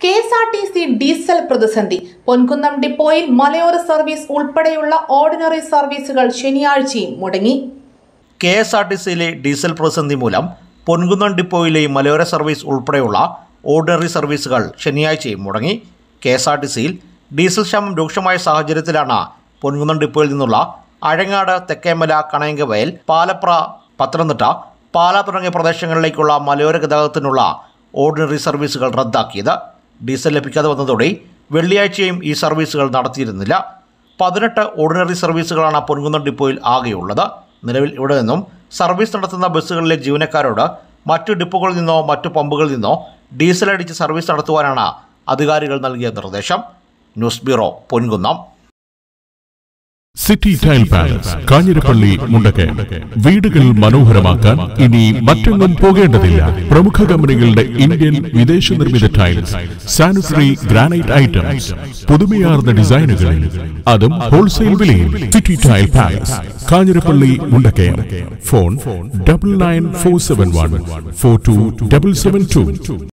K S R T C diesel പ്രതിസന്ധി പൊൻകുന്നം ഡിപ്പോയിൽ മലയോര സർവീസ് ഉൾപ്പെടെയുള്ള ഓർഡിനറി സർവീസുകൾ ശനിയാഴ്ചയും മുടങ്ങി കെ എസ് ആർ ടി സിയിലെ ഡീസൽ പ്രതിസന്ധി മൂലം പൊൻകുന്നം ഡിപ്പോയിലെ മലയോര സർവീസ് ഉൾപ്പെടെയുള്ള ഓർഡിനറി സർവീസുകൾ ശനിയാഴ്ചയും മുടങ്ങി കെ എസ് ആർ ടി സിയിൽ ഡീസൽ ക്ഷാമം രൂക്ഷമായ സാഹചര്യത്തിലാണ് പൊൻകുന്നം ഡിപ്പോയിൽ നിന്നുള്ള അഴങ്ങാട് തെക്കേമല കണയങ്കവയൽ പാലപ്ര പത്തനംതിട്ട പാല തുടങ്ങിയ പ്രദേശങ്ങളിലേക്കുള്ള മലയോര ഗതാഗതത്തിനുള്ള ഓർഡിനറി സർവീസുകൾ റദ്ദാക്കിയത് ഡീസൽ ലഭിക്കാതെ വന്നതോടെ വെള്ളിയാഴ്ചയും ഈ സർവീസുകൾ നടത്തിയിരുന്നില്ല പതിനെട്ട് ഓർഡിനറി സർവീസുകളാണ് പൊൻകുന്നം ഡിപ്പോയിൽ ആകെയുള്ളത് നിലവിൽ ഇവിടെ നിന്നും സർവീസ് നടത്തുന്ന ബസ്സുകളിലെ ജീവനക്കാരോട് മറ്റു ഡിപ്പോകളിൽ നിന്നോ മറ്റു പമ്പുകളിൽ നിന്നോ ഡീസൽ അടിച്ച് സർവീസ് നടത്തുവാനാണ് അധികാരികൾ നൽകിയ നിർദ്ദേശം news bureau Ponkunnam city tile palace Kanjirappally Mundakkayam വീടുകൾ മനോഹരമാക്കാൻ ഇനി മറ്റൊന്നും പോകേണ്ടതില്ല പ്രമുഖ കമ്പനികളുടെ ഇന്ത്യൻ വിദേശ നിർമ്മിത ടൈൽസ് സാനിറ്ററി ഗ്രാനൈറ്റ് ഐറ്റംസ് പുതുമയാർന്ന ഡിസൈനുകളിൽ അതും ഹോൾസെയിൽ വിലയിൽ city tile palace Kanjirappally Mundakkayam phone double nine four seven one four two double seven to